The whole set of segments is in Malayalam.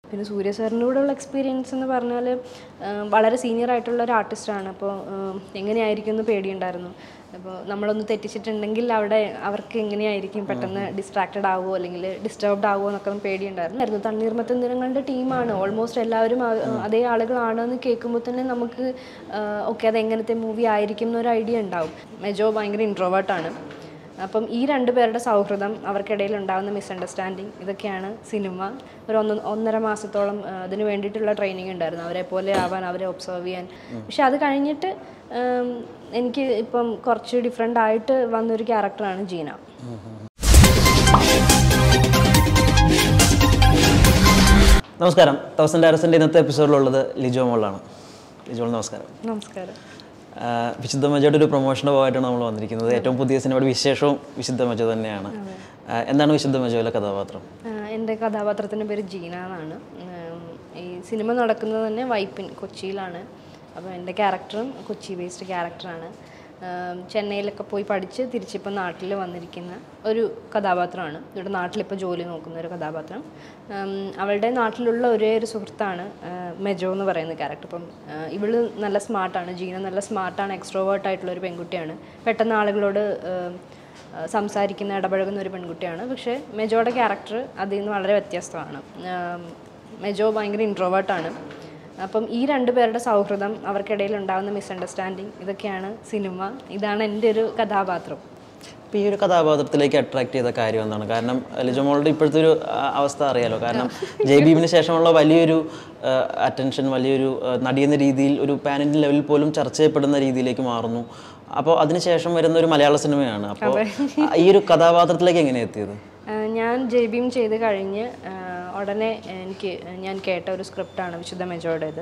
പിന്നെ സൂര്യ സാറിൻ്റെ കൂടെയുള്ള എക്സ്പീരിയൻസ് എന്ന് പറഞ്ഞാൽ വളരെ സീനിയർ ആയിട്ടുള്ള ഒരു ആർട്ടിസ്റ്റാണ് അപ്പോൾ എങ്ങനെയായിരിക്കും എന്ന് പേടിയുണ്ടായിരുന്നു അപ്പോൾ നമ്മളൊന്ന് തെറ്റിച്ചിട്ടുണ്ടെങ്കിൽ അവിടെ അവർക്ക് എങ്ങനെയായിരിക്കും പെട്ടെന്ന് ഡിസ്ട്രാക്റ്റഡ് ആവുമോ അല്ലെങ്കിൽ ഡിസ്റ്റർബ്ഡ് ആവുമോ എന്നൊക്കെ ഒന്ന് പേടിയുണ്ടായിരുന്നു തണ്ണീർമത്തൻ ദിനങ്ങളുടെ ടീമാണ് ഓൾമോസ്റ്റ് എല്ലാവരും ആ- അതേ ആളുകളാണെന്ന് കേൾക്കുമ്പോൾ തന്നെ നമുക്ക് ഓക്കെ അത് എങ്ങനത്തെ മൂവി ആയിരിക്കും എന്നൊരു ഐഡിയ ഉണ്ടാവും മെജോ ഭയങ്കര ഇൻട്രോവേർട്ടാണ് അപ്പം ഈ രണ്ട് പേരുടെ സൗഹൃദം അവർക്കിടയിൽ ഉണ്ടാകുന്ന മിസ്അണ്ടർസ്റ്റാൻഡിങ് ഇതൊക്കെയാണ് സിനിമ ഒരു ഒന്ന് ഒന്നര മാസത്തോളം ആ, അതിന് വേണ്ടിയിട്ടുള്ള ട്രെയിനിങ് ഉണ്ടായിരുന്നു അവരെ പോലെ ആവാൻ അവരെ ഒബ്സർവ് ചെയ്യാൻ പക്ഷെ അത് കഴിഞ്ഞിട്ട് ഉം, എനിക്ക് ഇപ്പം കുറച്ച് ഡിഫറെൻ്റ് ആയിട്ട് വന്നൊരു ക്യാരക്ടറാണ് ജീന നമസ്കാരം തൗസൻഡ് ഡയറസിൻ്റെ ഇന്നത്തെ എപ്പിസോഡിലുള്ളത് ലിജോ മോളാണ് ലിജോ മോൾ നമസ്കാരം നമസ്കാരം ആഹ് വിശുദ്ധ മജയുടെ ഒരു പ്രൊമോഷൻ്റെ ഭാഗമായിട്ടാണ് നമ്മൾ വന്നിരിക്കുന്നത് ഏറ്റവും പുതിയ സിനിമയുടെ വിശേഷവും വിശുദ്ധ മജ തന്നെയാണ് ആഹ് എന്താണ് വിശുദ്ധ മജയിലെ കഥാപാത്രം ആ, എൻ്റെ കഥാപാത്രത്തിൻ്റെ പേര് ജീന എന്നാണ് ഉം, ഈ സിനിമ നടക്കുന്നത് തന്നെ വൈപ്പിൻ കൊച്ചിയിലാണ് അപ്പോൾ എൻ്റെ ക്യാരക്ടറും കൊച്ചി ബേസ്ഡ് ക്യാരക്ടറാണ് ചെന്നൈയിലൊക്കെ പോയി പഠിച്ച് തിരിച്ചിപ്പോൾ നാട്ടിൽ വന്നിരിക്കുന്ന ഒരു കഥാപാത്രമാണ് ഇവിടെ നാട്ടിലിപ്പോൾ ജോലി നോക്കുന്ന ഒരു കഥാപാത്രം ഉം, അവളുടെ നാട്ടിലുള്ള ഒരേ ഒരു സുഹൃത്താണ് ആ, മെജോ എന്ന് പറയുന്ന ക്യാരക്ടർ ഇപ്പം ആ, ഇവള് നല്ല സ്മാർട്ടാണ് ജീന നല്ല സ്മാർട്ടാണ് എക്സ്ട്രോവേർട്ട് ആയിട്ടുള്ള ഒരു പെൺകുട്ടിയാണ് പെട്ടെന്ന് ആളുകളോട് ഉം, ആ, സംസാരിക്കുന്ന ഇടപഴകുന്ന ഒരു പെൺകുട്ടിയാണ് പക്ഷേ മെജോയുടെ ക്യാരക്ടർ അതിൽ നിന്ന് വളരെ വ്യത്യസ്തമാണ് ആം, മെജോ ഭയങ്കര ഇൻട്രോവേർട്ടാണ് അപ്പം ഈ രണ്ട് പേരുടെ സൗഹൃദം അവർക്കിടയിൽ ഉണ്ടാകുന്ന മിസ്അണ്ടർസ്റ്റാൻഡിങ് ഇതൊക്കെയാണ് സിനിമ ഇതാണ് എൻ്റെ ഒരു കഥാപാത്രം ഇപ്പോൾ ഈ ഒരു കഥാപാത്രത്തിലേക്ക് അട്രാക്ട് ചെയ്ത കാര്യം എന്താണ് കാരണം ലിജോ മോളുടെ ഇപ്പോഴത്തെ ഒരു ആ, അവസ്ഥ അറിയാലോ കാരണം ജയ് ഭീമിന് ശേഷമുള്ള വലിയൊരു അറ്റൻഷൻ വലിയൊരു ആ, നടി എന്ന രീതിയിൽ ഒരു പാൻ ഇന്ത്യൻ ലെവലിൽ പോലും ചർച്ച ചെയ്യപ്പെടുന്ന രീതിയിലേക്ക് മാറുന്നു അപ്പോൾ അതിനുശേഷം വരുന്ന ഒരു മലയാള സിനിമയാണ് അപ്പോൾ ഈ ഒരു കഥാപാത്രത്തിലേക്ക് എങ്ങനെ എത്തിയത് ആ, ഞാൻ ജയ്ബീം ചെയ്ത് കഴിഞ്ഞ് ആ, ഉടനെ എനിക്ക് ഞാൻ കേട്ട ഒരു സ്ക്രിപ്റ്റാണ് വിശുദ്ധ മെജോയുടേത്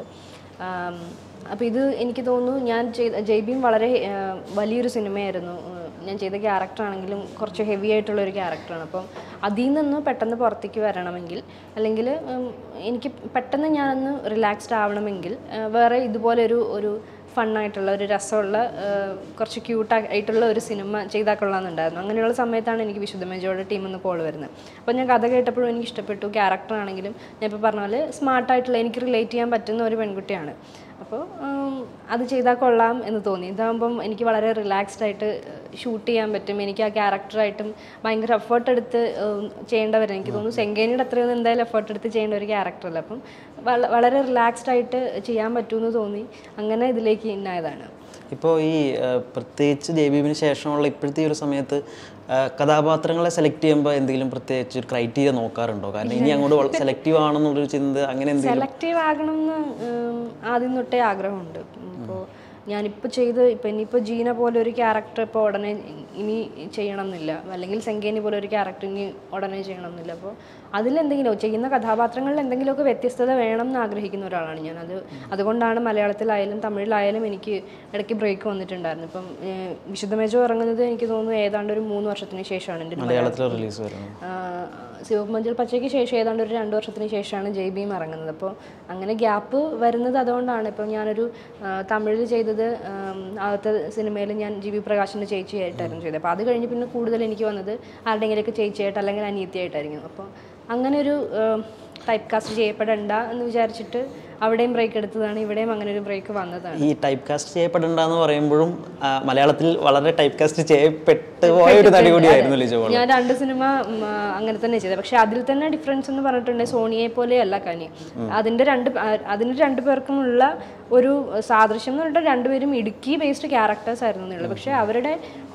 അപ്പോൾ ഇത് എനിക്ക് തോന്നുന്നു ഞാൻ ചെയ്ത ജയ്ബീം വളരെ ആ, വലിയൊരു സിനിമയായിരുന്നു ആ, ഞാൻ ചെയ്ത ക്യാരക്ടർ ആണെങ്കിലും കുറച്ച് ഹെവി ആയിട്ടുള്ള ഒരു ക്യാരക്ടറാണ് അപ്പം അതിൽ നിന്ന് പെട്ടെന്ന് പുറത്തേക്ക് വരണമെങ്കിൽ അല്ലെങ്കിൽ ഉം, എനിക്ക് പെട്ടെന്ന് ഞാനൊന്ന് റിലാക്സ്ഡ് ആവണമെങ്കിൽ ആ, വേറെ ഇതുപോലെ ഒരു ഒരു ഫണ്ണായിട്ടുള്ള ഒരു രസമുള്ള ആ, കുറച്ച് ക്യൂട്ടായിട്ടുള്ള ഒരു സിനിമ ചെയ്താൽ കൊള്ളാമെന്നുണ്ടായിരുന്നു അങ്ങനെയുള്ള സമയത്താണ് എനിക്ക് വിശുദ്ധ മെജോയുടെ ടീമിൽ നിന്ന് കോൾ വരുന്നത് അപ്പോൾ ഞാൻ കഥ കേട്ടപ്പോഴും എനിക്ക് ഇഷ്ടപ്പെട്ടു ക്യാരക്ടർ ആണെങ്കിലും ഞാൻ ഇപ്പോൾ പറഞ്ഞ പോലെ സ്മാർട്ടായിട്ടുള്ള എനിക്ക് റിലേറ്റ് ചെയ്യാൻ പറ്റുന്ന ഒരു പെൺകുട്ടിയാണ് അപ്പോൾ ഉം, അത് ചെയ്താൽ കൊള്ളാം എന്ന് തോന്നി ഇതാകുമ്പം എനിക്ക് വളരെ റിലാക്സ്ഡ് ആയിട്ട് ഷൂട്ട് ചെയ്യാൻ പറ്റും എനിക്ക് ആ ക്യാരക്ടറായിട്ടും ഭയങ്കര എഫേർട്ട് എടുത്ത് ഉം, ചെയ്യേണ്ടവരും എനിക്ക് തോന്നുന്നു സെങ്കേനിയുടെ അത്രയൊന്നും എന്തായാലും എഫേർട്ട് എടുത്ത് ചെയ്യേണ്ട ഒരു ക്യാരക്ടറല്ല അപ്പം വള- വളരെ റിലാക്സ്ഡ് ആയിട്ട് ചെയ്യാൻ പറ്റുമെന്ന് തോന്നി അങ്ങനെ ഇതിലേക്ക് ഇന്നായതാണ് ഇപ്പോൾ ഈ ആ, പ്രത്യേകിച്ച് ജയബീമിന് ശേഷമുള്ള ഇപ്പോഴത്തെ ഈ ഒരു സമയത്ത് ആ, കഥാപാത്രങ്ങളെ സെലക്ട് ചെയ്യുമ്പോൾ എന്തെങ്കിലും പ്രത്യേകിച്ച് ഒരു ക്രൈറ്റീരിയ നോക്കാറുണ്ടോ കാരണം ഇനി അങ്ങോട്ട് സെലക്റ്റീവ് ആണെന്നുള്ളൊരു ചിന്ത അങ്ങനെ എന്തെങ്കിലും സെലക്റ്റീവ് ആകണമെന്ന് ഉം, ആദ്യം തൊട്ടേ ആഗ്രഹമുണ്ട് ഇപ്പോൾ ഞാനിപ്പോൾ ചെയ്ത് ഇപ്പം ഇനിയിപ്പോൾ ജീന പോലെ ഒരു ക്യാരക്ടർ ഇപ്പോൾ ഉടനെ ഇനി ചെയ്യണം എന്നില്ല അല്ലെങ്കിൽ സെങ്കേനി പോലെ ഒരു ക്യാരക്ടർ ഇനി ഉടനെ ചെയ്യണം എന്നില്ല അപ്പോൾ അതിലെന്തെങ്കിലും ചെയ്യുന്ന കഥാപാത്രങ്ങളിൽ എന്തെങ്കിലുമൊക്കെ വ്യത്യസ്തത വേണം എന്ന് ആഗ്രഹിക്കുന്ന ഒരാളാണ് ഞാൻ അത് അതുകൊണ്ടാണ് മലയാളത്തിലായാലും തമിഴിലായാലും എനിക്ക് ഇടയ്ക്ക് ബ്രേക്ക് വന്നിട്ടുണ്ടായിരുന്നു ഇപ്പം ഏഹ്, വിശുദ്ധ മേജോ ഇറങ്ങുന്നത് എനിക്ക് തോന്നുന്നു ഏതാണ്ട് ഒരു മൂന്ന് വർഷത്തിന് ശേഷമാണ് എൻ്റെ ഒരു മലയാളത്തിൽ റിലീസ് വരുന്നത് ശിവമഞ്ചൽ പച്ചയ്ക്ക് ശേഷം ഏതാണ്ട് ഒരു രണ്ട് വർഷത്തിന് ശേഷമാണ് ജയ് ഭീം ഇറങ്ങുന്നത് അപ്പോൾ അങ്ങനെ ഗ്യാപ്പ് വരുന്നത് അതുകൊണ്ടാണ് ഇപ്പോൾ ഞാനൊരു ആ, തമിഴിൽ ചെയ്തത് ആം, ആദ്യത്തെ സിനിമയിൽ ഞാൻ ജി വി പ്രകാശിൻ്റെ ചേച്ചിയായിട്ടായിരുന്നു ചെയ്തത് അപ്പോൾ അത് കഴിഞ്ഞ് പിന്നെ കൂടുതൽ എനിക്ക് വന്നത് ആരുടെയെങ്കിലുമൊക്കെ ചേച്ചിയായിട്ട് അല്ലെങ്കിൽ അനിയത്തിയായിട്ടായിരിക്കും അപ്പോൾ അങ്ങനെ ഒരു ടൈപ്പ് കാസ്റ്റ് ചെയ്യപ്പെടണ്ട എന്ന് വിചാരിച്ചിട്ട് അവിടെയും ബ്രേക്ക് എടുത്തതാണ് ഇവിടെയും അങ്ങനെ ഒരു ബ്രേക്ക് വന്നതാണ് ഈ ടൈപ്പ് കാസ്റ്റ് ചെയ്യപ്പെടണ്ടെന്ന് പറയുമ്പോഴും ആ, മലയാളത്തിൽ വളരെ ടൈപ്പ് കാസ്റ്റ് ചെയ്യപ്പെട്ടു പോയ ഒരു നടി കൂടിയായിരുന്നു ലിജോ മോൾ ഞാൻ രണ്ട് സിനിമ ഉം, ആ, അങ്ങനെ തന്നെ ചെയ്തത് പക്ഷെ അതിൽ തന്നെ ഡിഫറൻസ് എന്ന് പറഞ്ഞിട്ടുണ്ടെങ്കിൽ സോണിയെ പോലെയല്ല കനി അതിന്റെ രണ്ട് ആ, അതിന് രണ്ടു പേർക്കുമുള്ള ഒരു സാദൃശ്യം എന്ന് പറഞ്ഞിട്ട് രണ്ടുപേരും ഇടുക്കി ബേസ്ഡ് ക്യാരക്ടേഴ്സ് ആയിരുന്നു എന്നുള്ളത് പക്ഷെ അവരുടെ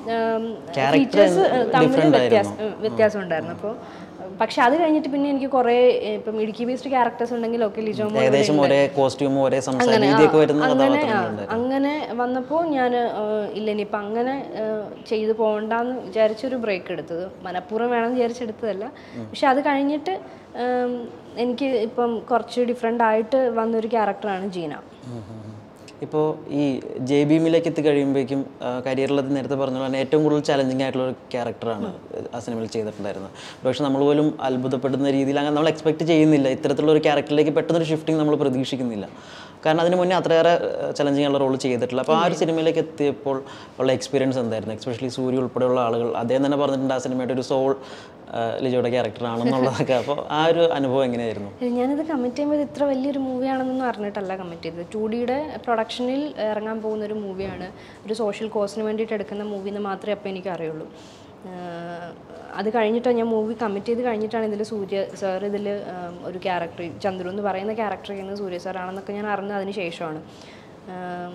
ഫീച്ചേഴ്സ് തമ്മിൽ വ്യത്യാസം വ്യത്യാസം ഉണ്ടായിരുന്നു അപ്പോൾ പക്ഷെ അത് കഴിഞ്ഞിട്ട് പിന്നെ എനിക്ക് കുറേ ഇപ്പം ഇടുക്കി ബേസ്ഡ് ക്യാരക്ടേഴ്സ് ഉണ്ടെങ്കിലും ഒക്കെ ലിജോ മോൾ ഏകദേശം ഒരേ കോസ്റ്റ്യൂമും ഒരേ സംസാര രീതിയൊക്കെ വരുന്ന അങ്ങനെ ആ, കഥാപാത്രങ്ങളുണ്ട് അങ്ങനെ വന്നപ്പോൾ ഞാൻ ഇല്ല ഇനിയിപ്പോൾ അങ്ങനെ ആ, ചെയ്തു പോകണ്ടെന്ന് വിചാരിച്ചൊരു ബ്രേക്ക് എടുത്തത് മനഃപൂർവ്വം വേണമെന്ന് വിചാരിച്ചെടുത്തതല്ല പക്ഷെ അത് കഴിഞ്ഞിട്ട് ഉം, എനിക്ക് ഇപ്പം കുറച്ച് ഡിഫറെൻ്റ് ആയിട്ട് വന്നൊരു ക്യാരക്ടറാണ് ജീന ഇപ്പോൾ ഈ ജെ ബീമിലേക്ക് എത്തിക്കഴിയുമ്പോഴേക്കും കരിയറിൽ അത് നേരത്തെ പറഞ്ഞ പോലെ തന്നെ ഏറ്റവും കൂടുതൽ ചലഞ്ചിങ് ആയിട്ടുള്ള ഒരു ക്യാരക്ടറാണ് ആ സിനിമയിൽ ചെയ്തിട്ടുണ്ടായിരുന്നത് പക്ഷെ നമ്മൾ പോലും അത്ഭുതപ്പെടുന്ന രീതിയിൽ അങ്ങനെ നമ്മൾ എക്സ്പെക്ട് ചെയ്യുന്നില്ല ഇത്തരത്തിലുള്ള ഒരു ക്യാരക്ടറിലേക്ക് പെട്ടെന്നൊരു ഷിഫ്റ്റിംഗ് നമ്മൾ പ്രതീക്ഷിക്കുന്നില്ല കാരണം അതിന് മുന്നേ അത്രയേറെ ചലഞ്ചിങ് ഉള്ള റോൾ ചെയ്തിട്ടില്ല അപ്പോൾ ആ ഒരു സിനിമയിലേക്ക് എത്തിയപ്പോൾ ഉള്ള എക്സ്പീരിയൻസ് എന്തായിരുന്നു എസ്പെഷ്യലി സൂര്യ ഉൾപ്പെടെയുള്ള ആളുകൾ അദ്ദേഹം തന്നെ പറഞ്ഞിട്ടുണ്ട് ആ സിനിമയുടെ ഒരു സോൾ ലിജോയുടെ ക്യാരക്ടറാണെന്നുള്ളതൊക്കെ അപ്പോൾ ആ ഒരു അനുഭവം എങ്ങനെയായിരുന്നു ഞാനിത് കമ്മിറ്റ് ചെയ്യുമ്പോൾ ഇത് ഇത്ര വലിയൊരു മൂവിയാണെന്നൊന്നും അറിഞ്ഞിട്ടല്ല കമ്മിറ്റ് ചെയ്തത് ടു ഡിയുടെ പ്രൊഡക്ഷനിൽ ഇറങ്ങാൻ പോകുന്ന ഒരു മൂവിയാണ് ഒരു സോഷ്യൽ കോസിന് വേണ്ടിയിട്ട് എടുക്കുന്ന മൂവി എന്ന് മാത്രമേ അപ്പോൾ എനിക്ക് അറിയുള്ളൂ ആഹ് അത് കഴിഞ്ഞിട്ടാണ് ഞാൻ മൂവി കമ്മിറ്റ് ചെയ്ത് കഴിഞ്ഞിട്ടാണ് ഇതിൽ സൂര്യ സാർ ഇതിൽ ഒരു ക്യാരക്ടർ ചന്ദ്രു എന്ന് പറയുന്ന ക്യാരക്ടർ ചെയ്യുന്നത് സൂര്യ സാറാണെന്നൊക്കെ ഞാൻ അറിഞ്ഞത് അതിന് ശേഷമാണ് ആം,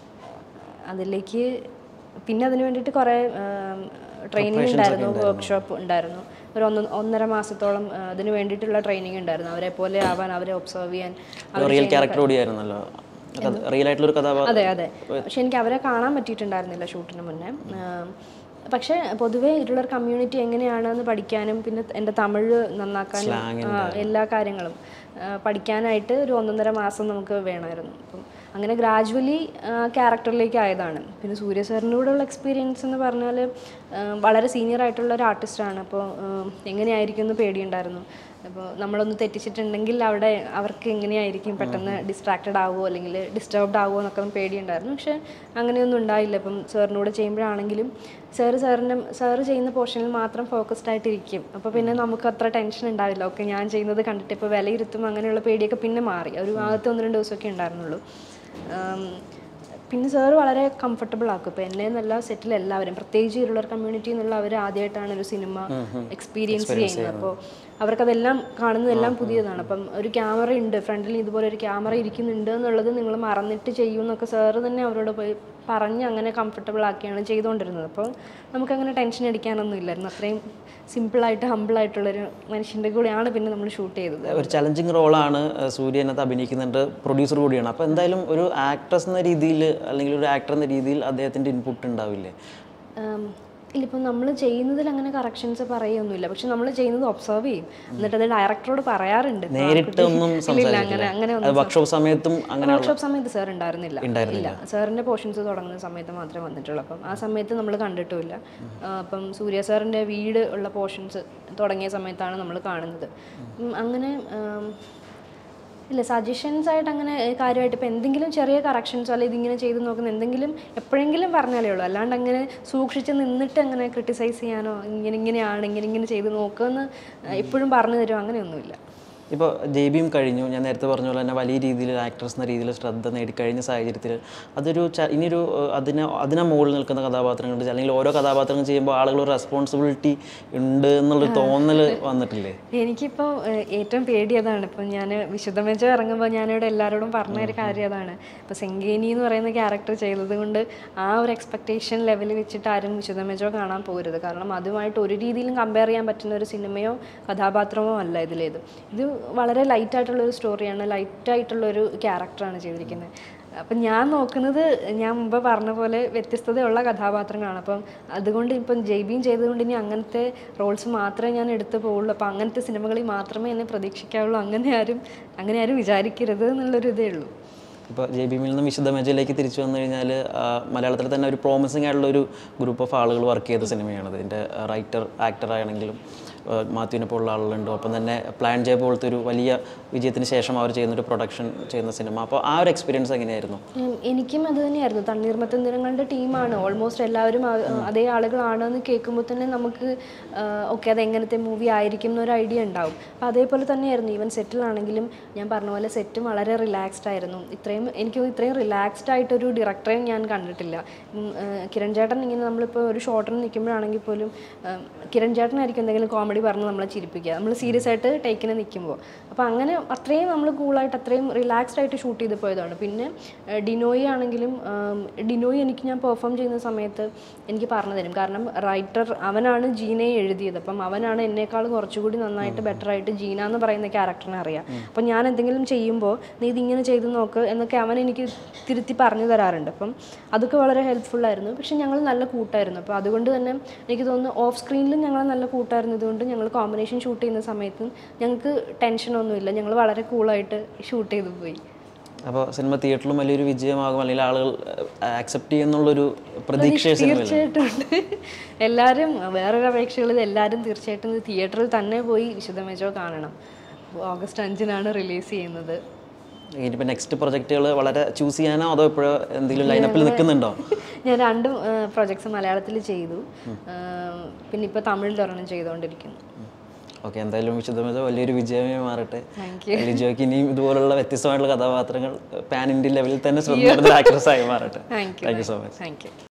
അതിലേക്ക് പിന്നെ അതിന് വേണ്ടിയിട്ട് കുറേ ട്രെയിനിങ് ഉണ്ടായിരുന്നു വർക്ക്ഷോപ്പ് ഉണ്ടായിരുന്നു ഒരു ഒന്ന് ഒന്നര മാസത്തോളം ആ, അതിന് വേണ്ടിയിട്ടുള്ള ട്രെയിനിങ് ഉണ്ടായിരുന്നു അവരെ പോലെ ആവാൻ അവരെ ഒബ്സർവ് ചെയ്യാൻ അവർ റിയൽ ക്യാരക്ടർ കൂടിയായിരുന്നല്ലോ റിയൽ ആയിട്ടുള്ള ഒരു കഥാപാത്രം അതെ അതെ പക്ഷെ എനിക്ക് അവരെ കാണാൻ പറ്റിയിട്ടുണ്ടായിരുന്നില്ല ഷൂട്ടിന് മുന്നേ ആം, പക്ഷേ പൊതുവേ ഇരുളർ കമ്മ്യൂണിറ്റി എങ്ങനെയാണെന്ന് പഠിക്കാനും പിന്നെ എൻ്റെ തമിഴ് നന്നാക്കാനും ആ, എല്ലാ കാര്യങ്ങളും ആ, പഠിക്കാനായിട്ട് ഒരു ഒന്നൊന്നര മാസം നമുക്ക് വേണമായിരുന്നു അപ്പം അങ്ങനെ ഗ്രാജുവലി ക്യാരക്ടറിലേക്ക് ആയതാണ് പിന്നെ സൂര്യ സാറിൻ്റെ കൂടെയുള്ള എക്സ്പീരിയൻസ് എന്ന് പറഞ്ഞാൽ ആ, വളരെ സീനിയർ ആയിട്ടുള്ള ഒരു ആർട്ടിസ്റ്റാണ് അപ്പോൾ എങ്ങനെയായിരിക്കും എന്ന് പേടിയുണ്ടായിരുന്നു അപ്പോൾ നമ്മളൊന്ന് തെറ്റിച്ചിട്ടുണ്ടെങ്കിൽ അവിടെ അവർക്ക് എങ്ങനെയായിരിക്കും പെട്ടെന്ന് ഡിസ്ട്രാക്റ്റഡ് ആവുമോ അല്ലെങ്കിൽ ഡിസ്റ്റർബ്ഡ് ആവുമോ എന്നൊക്കെ ഒന്ന് പേടിയുണ്ടായിരുന്നു പക്ഷേ അങ്ങനെയൊന്നും ഉണ്ടായില്ല ഇപ്പം സാറിൻ്റെ കൂടെ ചെയ്യുമ്പോഴാണെങ്കിലും സാറ് സാറിൻ്റെ സാറ് ചെയ്യുന്ന പോർഷനിൽ മാത്രം ഫോക്കസ്ഡ് ആയിട്ടിരിക്കും അപ്പോൾ പിന്നെ നമുക്ക് അത്ര ടെൻഷൻ ഉണ്ടാവില്ല ഓക്കെ ഞാൻ ചെയ്യുന്നത് കണ്ടിട്ട് ഇപ്പോൾ വിലയിരുത്തും അങ്ങനെയുള്ള പേടിയൊക്കെ പിന്നെ മാറി ഒരു ആദ്യത്തെ ഒന്ന് രണ്ട് ദിവസമൊക്കെ ഉണ്ടായിരുന്നുള്ളൂ ആം, പിന്നെ സാറ് വളരെ കംഫർട്ടബിൾ ആക്കും ഇപ്പോൾ എന്നെ എന്നല്ല സെറ്റിൽ എല്ലാവരും പ്രത്യേകിച്ച് ഇരുളർ കമ്മ്യൂണിറ്റി എന്നുള്ള അവർ ആദ്യമായിട്ടാണ് ഒരു സിനിമ എക്സ്പീരിയൻസ് ചെയ്യുന്നത് അപ്പോൾ അവർക്കതെല്ലാം കാണുന്നതെല്ലാം പുതിയതാണ് അപ്പം ഒരു ക്യാമറ ഉണ്ട് ഫ്രണ്ടിൽ ഇതുപോലെ ഒരു ക്യാമറ ഇരിക്കുന്നുണ്ട് എന്നുള്ളത് നിങ്ങൾ മറന്നിട്ട് ചെയ്യും എന്നൊക്കെ സാറ് തന്നെ അവരോട് പോയി പറഞ്ഞ് അങ്ങനെ കംഫർട്ടബിൾ ആക്കിയാണ് ചെയ്തുകൊണ്ടിരുന്നത് അപ്പോൾ നമുക്കങ്ങനെ ടെൻഷൻ അടിക്കാനൊന്നും ഇല്ലായിരുന്നു അത്രയും സിമ്പിളായിട്ട് ഹമ്പിളായിട്ടുള്ളൊരു മനുഷ്യൻ്റെ കൂടെയാണ് പിന്നെ നമ്മൾ ഷൂട്ട് ചെയ്തത് ഒരു ചലഞ്ചിങ് റോളാണ് സൂര്യ അതിനകത്ത് അഭിനയിക്കുന്നുണ്ട് പ്രൊഡ്യൂസർ കൂടിയാണ് അപ്പോൾ എന്തായാലും ഒരു ആക്ട്രസ് എന്ന രീതിയിൽ അല്ലെങ്കിൽ ഒരു ആക്ടർ എന്ന രീതിയിൽ അദ്ദേഹത്തിൻ്റെ ഇൻപുട്ട് ഉണ്ടാവില്ലേ ഉം, ഇല്ല ഇപ്പം നമ്മൾ ചെയ്യുന്നതിൽ അങ്ങനെ കറക്ഷൻസ് പറയൊന്നുമില്ല പക്ഷെ നമ്മൾ ചെയ്യുന്നത് ഒബ്സർവ് ചെയ്യും എന്നിട്ട് അത് ഡയറക്ടറോട് പറയാറുണ്ട് ഇപ്പൊ നേരിട്ട് ആൺകുട്ടി- ഒന്നും ഇല്ല, ഇല്ല, അങ്ങനെ സംസാരിക്കില്ല അങ്ങനെ അത് വർക്ക്ഷോപ്പ് സമയത്തും അങ്ങനെ വർക്ക്ഷോപ്പ് സമയത്ത് സാർ ഉണ്ടായിരുന്നില്ല ഇല്ല സാറിന്റെ പോർഷൻസ് തുടങ്ങുന്ന സമയത്ത് മാത്രമേ വന്നിട്ടുള്ളൂ അപ്പം ആ സമയത്ത് നമ്മൾ കണ്ടിട്ടുമില്ല ആ, അപ്പം സൂര്യ സാറിന്റെ വീട് ഉള്ള പോർഷൻസ് തുടങ്ങിയ സമയത്താണ് നമ്മൾ കാണുന്നത് ഉം, അങ്ങനെ ആം, ഇല്ല സജഷൻസ് ആയിട്ട് അങ്ങനെ ഏ, കാര്യമായിട്ട് ഇപ്പം എന്തെങ്കിലും ചെറിയ കറക്ഷൻസോ അല്ലെങ്കിൽ ഇതിങ്ങനെ ചെയ്ത് നോക്കുന്ന എന്തെങ്കിലും എപ്പോഴെങ്കിലും പറഞ്ഞാലേ ഉള്ളൂ അല്ലാണ്ട് അങ്ങനെ സൂക്ഷിച്ച് നിന്നിട്ട് അങ്ങനെ ക്രിട്ടിസൈസ് ചെയ്യാനോ ഇങ്ങനെ ഇങ്ങനെയാണ് ഇങ്ങനെ ഇങ്ങനെ ചെയ്ത് നോക്കുമെന്ന് എപ്പോഴും പറഞ്ഞു തരുമോ അങ്ങനെയൊന്നുമില്ല ഇപ്പോൾ ജെബിയും കഴിഞ്ഞു ഞാൻ നേരത്തെ പറഞ്ഞ പോലെ തന്നെ വലിയ രീതിയിൽ ആക്ട്രസ് എന്ന രീതിയിൽ ശ്രദ്ധ നേടിക്കഴിഞ്ഞ സാഹചര്യത്തിൽ അതൊരു ച- ഇനിയൊരു ഏഹ്, അതിനെ അതിനെ മുകളിൽ നിൽക്കുന്ന കഥാപാത്രങ്ങളുണ്ട് അല്ലെങ്കിൽ ഓരോ കഥാപാത്രങ്ങൾ ചെയ്യുമ്പോൾ ആളുകൾ റെസ്പോൺസിബിലിറ്റി ഉണ്ട് എന്നുള്ളൊരു തോന്നൽ വന്നിട്ടില്ലേ എനിക്കിപ്പോൾ ഏറ്റവും പേടി അതാണ് ഇപ്പം ഞാൻ വിശുദ്ധമെച്ച ഇറങ്ങുമ്പോൾ ഞാനിവിടെ എല്ലാവരോടും പറഞ്ഞ ഒരു കാര്യം അതാണ് ഇപ്പോൾ സെങ്കേനി എന്ന് പറയുന്ന ക്യാരക്ടർ ചെയ്തത് കൊണ്ട് ആ ഒരു എക്സ്പെക്റ്റേഷൻ ലെവൽ വെച്ചിട്ട് ആരും വിശുദ്ധമെച്ചോ കാണാൻ പോകരുത് കാരണം അതുമായിട്ട് ഒരു രീതിയിലും കമ്പയർ ചെയ്യാൻ പറ്റുന്ന ഒരു സിനിമയോ കഥാപാത്രമോ അല്ല ഇതിലേത് ഇത് വളരെ ലൈറ്റ് ആയിട്ടുള്ള ഒരു സ്റ്റോറിയാണ് ലൈറ്റ് ആയിട്ടുള്ള ഒരു ക്യാരക്ടറാണ് ചെയ്തിരിക്കുന്നത് അപ്പം ഞാൻ നോക്കുന്നത് ഞാൻ മുമ്പ് പറഞ്ഞ പോലെ വ്യത്യസ്തതയുള്ള കഥാപാത്രങ്ങളാണ് അപ്പം അതുകൊണ്ട് ഇപ്പം ജെയ്ബീൻ ചെയ്തുകൊണ്ട് ഇനി അങ്ങനത്തെ റോൾസ് മാത്രമേ ഞാൻ എടുത്തു പോവുള്ളൂ അപ്പം അങ്ങനത്തെ സിനിമകളിൽ മാത്രമേ എന്നെ പ്രതീക്ഷിക്കാവുള്ളൂ അങ്ങനെ ആരും അങ്ങനെ ആരും വിചാരിക്കരുത് എന്നുള്ളൊരു ഇതേ ഉള്ളൂ ഇപ്പോൾ ജെ ബി നിന്ന് വിശുദ്ധ മേജയിലേക്ക് തിരിച്ചു വന്നു കഴിഞ്ഞാൽ മലയാളത്തിൽ തന്നെ ഒരു പ്രോമിസിംഗ് ആയിട്ടുള്ള ഒരു ഗ്രൂപ്പ് ഓഫ് ആളുകൾ വർക്ക് ചെയ്ത സിനിമയാണ് ഇതിൻ്റെ റൈറ്റർ ആക്ടർ ആണെങ്കിലും മാത്യുവിനെ പോലുള്ള ആളുകളുണ്ട് ഒപ്പം തന്നെ പ്ലാൻ ജെ പോലത്തെ ഒരു വലിയ വിജയത്തിന് ശേഷം അവർ ചെയ്യുന്ന ഒരു പ്രൊഡക്ഷൻ ചെയ്യുന്ന സിനിമ അപ്പോൾ ആ ഒരു എക്സ്പീരിയൻസ് എങ്ങനെയായിരുന്നു ഉം, എനിക്കും അത് തന്നെയായിരുന്നു തണ്ണീർമത്തൻ ദിനങ്ങളുടെ ടീമാണ് ഓൾമോസ്റ്റ് എല്ലാവരും ആ- അതേ ആളുകളാണെന്ന് കേൾക്കുമ്പോൾ തന്നെ നമുക്ക് ഓക്കെ അത് എങ്ങനത്തെ മൂവി ആയിരിക്കും എന്നൊരു ഐഡിയ ഉണ്ടാവും അപ്പോൾ അതേപോലെ തന്നെയായിരുന്നു ഈവൻ സെറ്റിലാണെങ്കിലും ഞാൻ പറഞ്ഞ പോലെ സെറ്റും വളരെ റിലാക്സ്ഡ് ആയിരുന്നു ഇത്രയും എനിക്ക് തോന്നുന്നു ഇത്രയും റിലാക്സ്ഡ് ആയിട്ടൊരു ഡയറക്ടറെയും ഞാൻ കണ്ടിട്ടില്ല ഉം, ആ, കിരൺ ചേട്ടൻ ഇങ്ങനെ നമ്മളിപ്പോൾ ഒരു ഷോട്ടിന് നിൽക്കുമ്പോഴാണെങ്കിൽ പോലും ആ, കിരൺ ചേട്ടനായിരിക്കും എന്തെങ്കിലും കോമഡി പറഞ്ഞ് നമ്മളെ ചിരിപ്പിക്കുക നമ്മൾ സീരിയസ് ആയിട്ട് ടേക്കിന് നിൽക്കുമ്പോൾ അപ്പോൾ അങ്ങനെ അത്രയും നമ്മൾ കൂളായിട്ട് അത്രയും റിലാക്സ്ഡ് ആയിട്ട് ഷൂട്ട് ചെയ്ത് പോയതാണ് പിന്നെ ഏഹ്, ഡിനോയി ആണെങ്കിലും ആം, ഡിനോയി എനിക്ക് ഞാൻ പെർഫോം ചെയ്യുന്ന സമയത്ത് എനിക്ക് പറഞ്ഞു തരും കാരണം റൈറ്റർ അവനാണ് ജീനയെ എഴുതിയത് അപ്പം അവനാണ് എന്നേക്കാൾ കുറച്ചുകൂടി നന്നായിട്ട് ബെറ്റർ ആയിട്ട് ജീന എന്ന് പറയുന്ന ക്യാരക്ടറിനെ അറിയാം അപ്പം ഞാൻ എന്തെങ്കിലും ചെയ്യുമ്പോൾ നീ ഇതിങ്ങനെ ചെയ്ത് നോക്ക് എന്നൊക്കെ അവൻ എനിക്ക് തിരുത്തി പറഞ്ഞു തരാറുണ്ട് അപ്പം അതൊക്കെ വളരെ ഹെൽപ്ഫുൾ ആയിരുന്നു പക്ഷെ ഞങ്ങൾ നല്ല കൂട്ടായിരുന്നു അപ്പോൾ അതുകൊണ്ട് തന്നെ എനിക്ക് തോന്നുന്നു ഓഫ് സ്ക്രീനിലും ഞങ്ങൾ നല്ല കൂട്ടായിരുന്നതുകൊണ്ട് ഞങ്ങൾ കോമ്പിനേഷൻ ഷൂട്ട് ചെയ്യുന്ന സമയത്തും ഞങ്ങൾക്ക് ടെൻഷനൊന്നുമില്ല ഞങ്ങൾ വളരെ കൂളായിട്ട് ഷൂട്ട് ചെയ്തു പോയി അപ്പോൾ സിനിമ തിയേറ്ററിലും വലിയൊരു വിജയമാകും അല്ലെങ്കിൽ ആളുകൾ ആക്സെപ്റ്റ് ചെയ്യുന്നുള്ളൊരു പ്രതീക്ഷ സിനിമയിൽ തീർച്ചയായിട്ടും ഉണ്ട് എല്ലാവരും വേറൊരു അപേക്ഷകളിൽ എല്ലാവരും തീർച്ചയായിട്ടും ഇത് തിയേറ്ററിൽ തന്നെ പോയി വിശുദ്ധമേജോ കാണണം ഓഗസ്റ്റ് അഞ്ചിനാണ് റിലീസ് ചെയ്യുന്നത് ഇനിയിപ്പോൾ നെക്സ്റ്റ് പ്രൊജക്റ്റുകൾ വളരെ ചൂസ് ചെയ്യാനോ അതോ ഇപ്പോഴോ എന്തെങ്കിലും ലൈനപ്പിൽ നിൽക്കുന്നുണ്ടോ ഞാൻ രണ്ട് പ്രൊജക്ട്സ് മലയാളത്തിൽ ചെയ്തു ആ, പിന്നെ ഇപ്പോൾ തമിഴിൽ ഒരെണ്ണം ചെയ്തുകൊണ്ടിരിക്കുന്നു ഓക്കെ എന്തായാലും വിശുദ്ധമേജ വലിയൊരു വിജയമായി മാറട്ടെ താങ്ക് ലിജോയ്ക്ക് ഇനിയും ഇതുപോലുള്ള വ്യത്യസ്തമായിട്ടുള്ള കഥാപാത്രങ്ങൾ പാൻ ഇന്ത്യൻ ലെവലിൽ തന്നെ ശ്രദ്ധ ആക്ട്രസ് ആയി മാറട്ടെ thank you thank you so much thank U